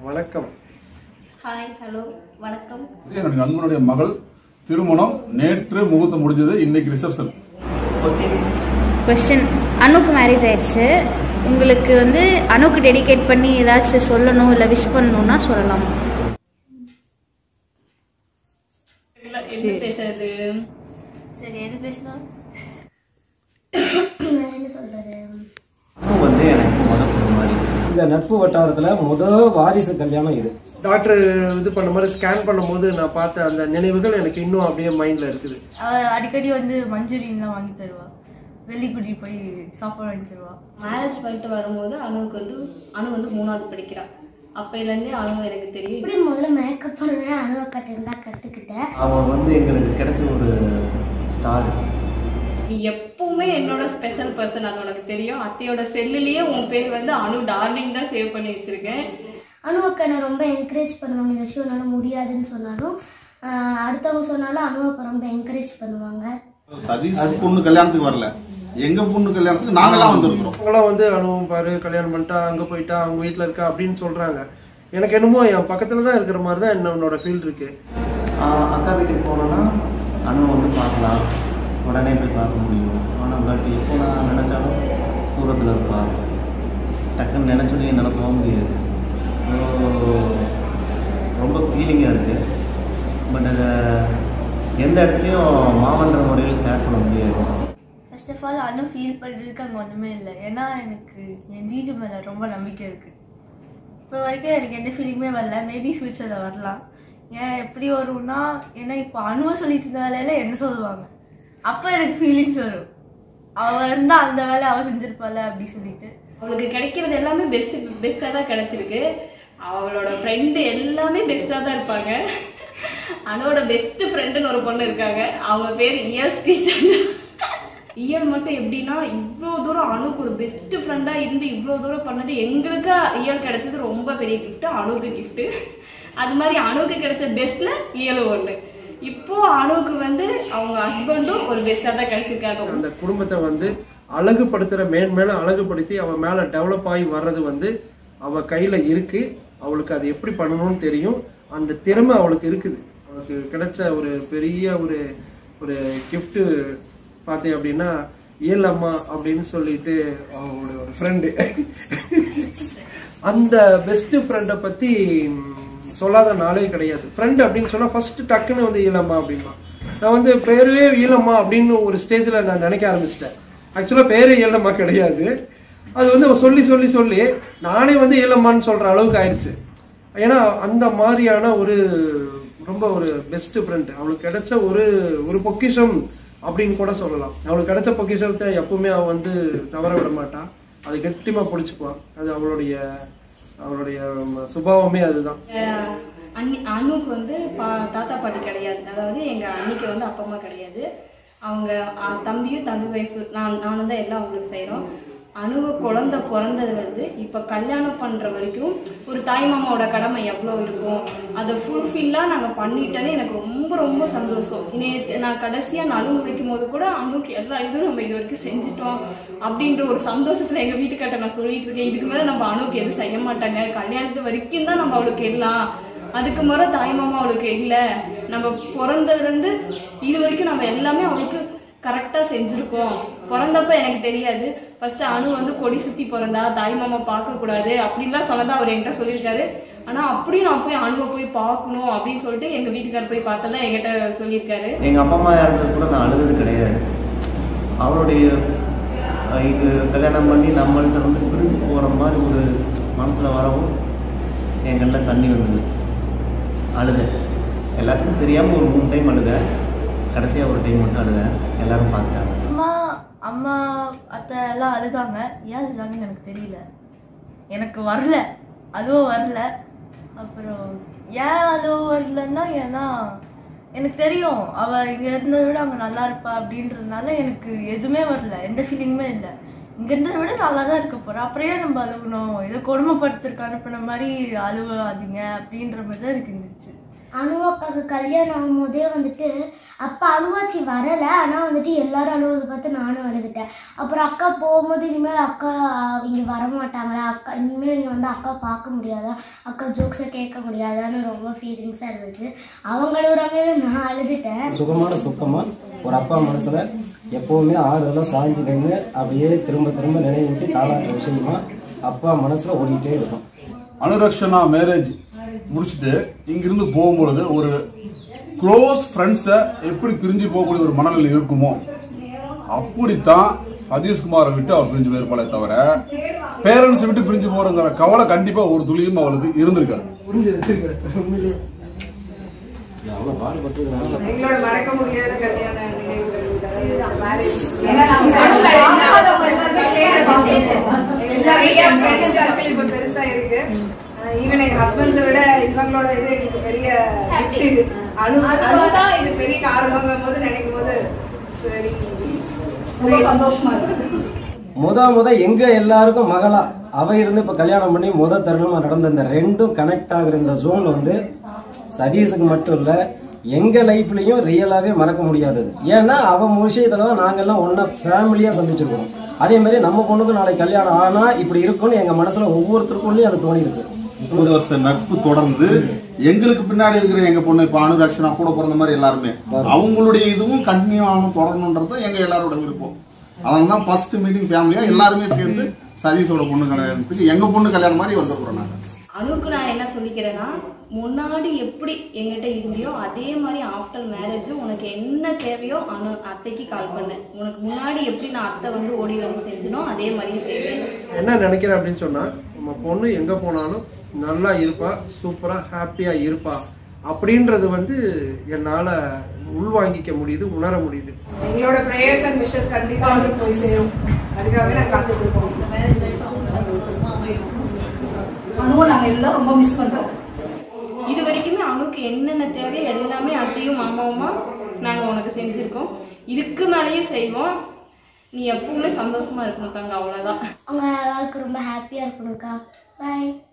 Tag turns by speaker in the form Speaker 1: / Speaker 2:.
Speaker 1: வணக்கம்
Speaker 2: hi hello வணக்கம்
Speaker 3: என்னுடைய நண்பனுடைய மகள் திருமணம் நேற்று முகூர்த்தம் முடிஞ்சது இன்னைக்கு ரிசப்ஷன்
Speaker 4: கொஸ்டின் அனுக்கு மேரேஜ் ஆயிடுச்சு உங்களுக்கு வந்து அனுக்கு டெடிகேட் பண்ணி ஏதாச்சும் சொல்லணும் இல்லை விஷ் பண்ணணும்னா சொல்லலாம்
Speaker 2: என்ன பேசுறது
Speaker 4: சரி எது பேசலாம்
Speaker 5: என்ன சொல்றது
Speaker 6: அனுவும் வந்து எனக்கு முத பொண்ணு மாதிரி
Speaker 7: இந்த நட்பு வட்டாரத்துல முத வாரிசு கல்யாணம் இது
Speaker 1: டாக்டர் இது பண்ண மாதிரி ஸ்கேன் பண்ணும்போது நான் பார்த்த அந்த நினைவுகள் எனக்கு இன்னும் அப்படியே மைண்ட்ல இருக்குது
Speaker 8: அவ அடிக்கடி வந்து மஞ்சூரியன்லாம் வாங்கி தருவா வெள்ளிக்குடி போய் சாப்பாடு வாங்கி தருவா
Speaker 2: மேரேஜ் பண்ணிட்டு வரும்போது அணுவுக்கு வந்து அணு வந்து மூணாவது படிக்கிறா அப்பையிலேருந்தே அணு எனக்கு தெரியும்
Speaker 5: இப்படி முதல்ல மேக்கப் பண்ணுவேன் அனுவக்கட்டு இருந்தா கத்துக்கிட்டேன்
Speaker 6: அவன் வந்து எங்களுக்கு கிடைச்ச ஒரு ஸ்டார்
Speaker 2: நீ எப்பவுமே என்னோட ஸ்பெஷல் பர்சன் அது உனக்கு தெரியும் அத்தையோட செல்லுலயே உன் பேர் வந்து அணு டார்லிங் தான் சேவ் பண்ணி வச்சிருக்கேன்
Speaker 5: அனுவக்கா நான் ரொம்ப என்கரேஜ் பண்ணுவாங்க இந்த விஷயம் என்னால் முடியாதுன்னு சொன்னாலும் ஆஹ் அடுத்தவங்க சொன்னாலும் அனுவக்கா ரொம்ப என்கரேஜ் பண்ணுவாங்க
Speaker 3: சதீஷ் பொண்ணு கல்யாணத்துக்கு வரல எங்க பொண்ணு கல்யாணத்துக்கு நாங்களாம் வந்திருக்கிறோம்
Speaker 1: அவங்களாம் வந்து அனுபவம் பாரு கல்யாணம் பண்ணிட்டா அங்கே போயிட்டா அவங்க வீட்டில் இருக்கா அப்படின்னு சொல்றாங்க எனக்கு என்னமோ என் பக்கத்துல தான் இருக்கிற மாதிரி தான் என்னோட ஃபீல் இருக்கு
Speaker 6: ஆஹ் அக்கா வீட்டுக்கு போனோன்னா அணு வந்து பார்க்கலாம் உடனே போய் பார்க்க முடியும் ஆனால் பட் இப்போ நான் நினச்சாலும் தூரத்தில் இருப்பா டக்குன்னு நினச்சோடனே என்னால் போக முடியாது So, ரொம்ப ஃபீலிங்காக இருக்குது பட் அதை எந்த இடத்துலையும் மாமன்ற முறையில் ஷேர் பண்ண முடியாது
Speaker 8: first of all Anu feel பண்ணுறதுக்கு அங்கே ஒன்றுமே இல்லை ஏன்னா எனக்கு என் ஜீஜு மேலே ரொம்ப நம்பிக்கை இருக்குது இப்போ வரைக்கும் எனக்கு எந்த ஃபீலிங்குமே வரல மேபி ஃப்யூச்சரில் வரலாம் ஏன் எப்படி வரும்னா ஏன்னா இப்போ அணுவை சொல்லிட்டு இருந்த வேலையில என்ன சொல்லுவாங்க அப்போ எனக்கு ஃபீலிங்ஸ் வரும் அவள் இருந்தா அந்த வேலையை அவள் செஞ்சிருப்பாள் அப்படி சொல்லிட்டு
Speaker 2: அவளுக்கு கிடைக்கிறது எல்லாமே பெஸ்ட் பெஸ்ட்டாக தான் கிடைச்சிருக்கு அவளோட ஃப்ரெண்டு எல்லாமே பெஸ்ட்டாக தான் இருப்பாங்க அனோட பெஸ்ட் ஃப்ரெண்டுன்னு ஒரு பொண்ணு இருக்காங்க அவங்க பேர் இயல் டீச்சர் இயல் மட்டும் எப்படின்னா இவ்வளோ தூரம் அணுக்கு ஒரு பெஸ்ட் ஃப்ரெண்டாக இருந்து இவ்வளோ தூரம் பண்ணது எங்களுக்கு இயல் கிடைச்சது ரொம்ப பெரிய gift அணுக்கு gift அது மாதிரி அணுக்கு கிடைச்ச பெஸ்ட்ல இயலும் ஒன்று இப்போ அணுவுக்கு வந்து அவங்க ஹஸ்பண்டும் ஒரு பெஸ்ட்டாக தான் கிடைச்சிருக்காங்க
Speaker 1: அந்த குடும்பத்தை வந்து அழகுபடுத்துற மேன்மேல அழகுபடுத்தி அவ மேல டெவலப் ஆகி வர்றது வந்து அவ கையில இருக்கு அவளுக்கு அது எப்படி பண்ணணும்னு தெரியும் அந்த திறமை அவளுக்கு இருக்குது அவளுக்கு கிடைச்ச ஒரு பெரிய ஒரு ஒரு gift பார்த்தேன் அப்படின்னா ஏலம்மா அப்படின்னு சொல்லிட்டு அவங்களோட ஒரு ஃப்ரெண்டு அந்த பெஸ்ட் ஃப்ரெண்டை பத்தி ம், சொல்லாத நாளே கிடையாது ஃப்ரெண்ட் அப்படின்னு சொன்னா ஃபர்ஸ்ட் டக்குன்னு வந்து ஈழம்மா அப்படிமா நான் வந்து பேரே ஈழம்மா அப்படின்னு ஒரு ஸ்டேஜ்ல நான் நினைக்க ஆரம்பிச்சிட்டேன் ஆக்சுவலா பேரே ஈழம்மா கிடையாது அது வந்து அவ சொல்லி சொல்லி சொல்லி நானே வந்து ஈழம்மான்னு சொல்ற அளவுக்கு ஆயிடுச்சு ஏன்னா அந்த மாதிரியான ஒரு ரொம்ப ஒரு பெஸ்ட் ஃப்ரெண்ட் அவளுக்கு கிடைச்ச ஒரு ஒரு பொக்கிஷம் அப்படின்னு கூட சொல்லலாம் அவளுக்கு கிடைச்ச பொக்கிஷத்தை எப்பவுமே அவ வந்து தவற விட மாட்டான் அது கெட்டிமா பிடிச்சிக்குவான் அது அவளுடைய அவளுடைய ம, சுபாவமே அதுதான்
Speaker 2: அஹ் அண்ணி அண்ணுக்கு வந்து பா தாத்தா பாட்டி கிடையாது அதாவது எங்கள் அண்ணிக்கு வந்து அப்பா அம்மா கிடையாது அவங்க அஹ், தம்பியும் தம்பி ஒய்ஃபு நான் நானும் தான் எல்லாம் அவங்களுக்கு செய்கிறோம் அணுவ குழந்தை பிறந்தது வந்து இப்போ கல்யாணம் பண்ணுற வரைக்கும் ஒரு தாய் மாமாவோட கடமை எவ்வளோ இருக்கும் அதை ஃபுல்ஃபில்லாக நாங்கள் பண்ணிட்டேன்னு எனக்கு ரொம்ப ரொம்ப சந்தோஷம் இனி நான் கடைசியாக நலுங்கு வைக்கும் போது கூட அணுக்கு எல்லா இதுவும் நம்ம இது வரைக்கும் செஞ்சுட்டோம் அப்படின்ற ஒரு சந்தோஷத்தில் எங்கள் வீட்டுக்காட்ட நான் சொல்லிட்டு இருக்கேன் இதுக்கு மேலே நம்ம அணுக்கு எதுவும் செய்ய மாட்டாங்க கல்யாணத்து வரைக்கும் தான் நம்ம அவளுக்கு எல்லாம் அதுக்கு முறை தாய் மாமா அவளுக்கு இல்லை நம்ம பிறந்ததுலேருந்து இது வரைக்கும் நம்ம எல்லாமே அவளுக்கு கரெக்டாக செஞ்சுருக்கோம் பிறந்தப்ப எனக்கு தெரியாது ஃபர்ஸ்ட் அணு வந்து கொடி சுற்றி பிறந்தா தாய் மாமா பார்க்கக்கூடாது அப்படின்லாம் சொன்னதா அவர் என்கிட்ட சொல்லியிருக்காரு ஆனால் அப்படியும் நான் போய் அணுவை போய் பார்க்கணும் அப்படின்னு சொல்லிட்டு எங்கள் வீட்டுக்கார் போய் பார்த்ததா என்கிட்ட சொல்லியிருக்காரு
Speaker 6: எங்க அப்பா அம்மா இறந்தது கூட நான் அழுதது கிடையாது அவளுடைய அஹ், இது கல்யாணம் பண்ணி நம்மள்ட்ட வந்து பிரிஞ்சு போற மாதிரி ஒரு மனசுல வரவும் என் கண்ணில் தண்ணி வந்தது அழுதேன் எல்லாத்துக்கும் தெரியாம ஒரு மூணு டைம் அழுதேன் கடைசியா ஒரு டைம் மட்டும் அழுதேன் எல்லாரும் பார்த்துட்டாங்க
Speaker 8: அம்மா அம்மா அத்தை எல்லாம் அழுதாங்க ஏன் அழுதாங்கன்னு எனக்கு தெரியல எனக்கு வரல அதுவும் வரல அப்புறம் ஏன் அதுவும் வரலன்னா ஏன்னா எனக்கு தெரியும் அவ இங்க இருந்ததை விட அங்க நல்லா இருப்பா அப்படின்றதுனால எனக்கு எதுவுமே வரல எந்த ஃபீலிங்குமே இல்லை இங்க இருந்ததை விட நல்லா தான் இருக்க போறா அப்புறம் ஏன் நம்ம அழுகணும் இதை கொடுமைப்படுத்திருக்க அனுப்பின மாதிரி அழுவாதீங்க அப்படின்ற மாதிரி தான் எனக்கு இருந்துச்சு
Speaker 5: அனுவாக்காக்கு கல்யாணம் ஆகும்போதே வந்துட்டு அப்பா அனுவாச்சி வரலை ஆனால் வந்துட்டு எல்லாரும் அழுவதை பார்த்து நானும் அழுதுட்டேன் அப்புறம் அக்கா போகும்போது இனிமேல் அக்கா இங்கே வரமாட்டாங்களா அக்கா இனிமேல் இங்கே வந்து அக்கா பார்க்க முடியாதா அக்கா ஜோக்ஸை கேட்க முடியாதான்னு ரொம்ப ஃபீலிங்ஸாக இருந்துச்சு அவங்க அழுகுறாங்க நான் அழுதுட்டேன்
Speaker 7: சுகமான துக்கமா ஒரு அப்பா மனசுல எப்பவுமே ஆறுதலா சாஞ்சு நின்று அப்படியே திரும்ப திரும்ப நினைவுட்டு தாளாட்ட விஷயமா அப்பா மனசுல ஓடிட்டே இருக்கும்
Speaker 3: அனுரக்ஷனா மேரேஜ் முடிச்சுட்டு இங்கிருந்து போகும்பொழுது ஒரு க்ளோஸ் ஃப்ரெண்ட்ஸை எப்படி பிரிஞ்சு போகக்கூடிய ஒரு மனநிலை இருக்குமோ அப்படித்தான் சதீஷ்குமாரை விட்டு அவள் பிரிஞ்சு போயிருப்பாளே தவிர பேரண்ட்ஸ் விட்டு பிரிஞ்சு போறங்கிற கவலை கண்டிப்பா ஒரு துளியும் அவளுக்கு இருந்திருக்காரு
Speaker 1: புரிஞ்சு வச்சிருக்கிறேன் உண்மையிலேயே
Speaker 7: அவ்வளவு பாடுபட்டு
Speaker 9: எங்களோட மறக்க முடியாத கல்யாண நினைவுகள் இதுதான் marriage. நிறைய friend circle இப்ப பெருசா இருக்கு ஈவன் எங்க ஹஸ்பண்ட்ஸை விட இவங்களோட இது எங்களுக்கு பெரிய gift இது அனு அனுதான் இது பெரிய காரணங்கும் போது நினைக்கும் போது சரி ரொம்ப சந்தோஷமா இருக்கு
Speaker 7: முத முத எங்க எல்லாருக்கும் மகளா அவ இருந்து இப்ப கல்யாணம் பண்ணி முத தருணமா நடந்த இந்த ரெண்டும் கனெக்ட் ஆகுற இந்த ஜோன் வந்து சதீஷுக்கு மட்டும் இல்ல எங்க லைஃப்லயும் ரியலாவே மறக்க முடியாதது ஏன்னா அவ விஷயத்துல தான் நாங்கெல்லாம் ஒன்னா ஃபேமிலியா சந்திச்சிருக்கோம் அதே மாதிரி நம்ம பொண்ணுக்கு நாளைக்கு கல்யாணம் ஆனா இப்படி இருக்கும்னு எங்க மனசுல ஒவ்வொருத்தருக்குள்ளேயும் அது தோணி இருக்கு
Speaker 10: முப்பது வருஷம் நட்பு தொடர்ந்து எங்களுக்கு பின்னாடி இருக்கிற எங்க பொண்ணு இப்ப அனுராக்ஷனா கூட பிறந்த மாதிரி எல்லாருமே அவங்களுடைய இதுவும் கண்டினியூ தொடரணுன்றது எங்க எல்லாரோட விருப்பம் அதனால தான் ஃபர்ஸ்ட் மீட்டிங் ஃபேமிலியா எல்லாருமே சேர்ந்து சதீஷோட பொண்ணு கல்யாணத்துக்கு எங்க பொண்ணு கல்யாணம் மாதிரி வந்துருக்குறோம் நாங்க
Speaker 2: அனுக்கு நான் என்ன சொல்லிக்கிறேன்னா முன்னாடி எப்படி எங்கிட்ட இருந்தியோ அதே மாதிரி ஆஃப்டர் மேரேஜும் உனக்கு என்ன தேவையோ அனு அத்தைக்கு கால் பண்ணு உனக்கு முன்னாடி எப்படி நான் அத்தை வந்து ஓடி வந்து செஞ்சனோ அதே மாதிரியே செய்வேன்
Speaker 1: என்ன நினைக்கிறேன் அப்படின்னு சொன்னா நம்ம பொண்ணு எங்க போனாலும் நல்லா இருப்பா சூப்பரா ஹாப்பியா இருப்பா அப்படின்றது வந்து என்னால உள்வாங்கிக்க முடியுது உணர முடியுது
Speaker 9: எங்களோட ப்ரேயர்ஸ் அண்ட் விஷஸ் கண்டிப்பா வந்து போய் சேரும் அதுக்காகவே நாங்க காத்துட்டு இருக்கோம்
Speaker 11: அனுவை நாங்க எல்லாம் ரொம்ப மிஸ் பண்றோம்
Speaker 2: இது வரைக்குமே அனுக்கு என்னென்ன தேவையோ எல்லாமே அத்தையும் மாமாவுமா நாங்கள் உனக்கு செஞ்சுருக்கோம் இதுக்கு மேலேயும் செய்வோம் நீ எப்பவுமே சந்தோஷமா இருக்கணும் தங்க அவ்வளோதான்
Speaker 5: அவங்க எல்லாருக்கும் ரொம்ப ஹாப்பியாக இருக்கணும்க்கா பாய்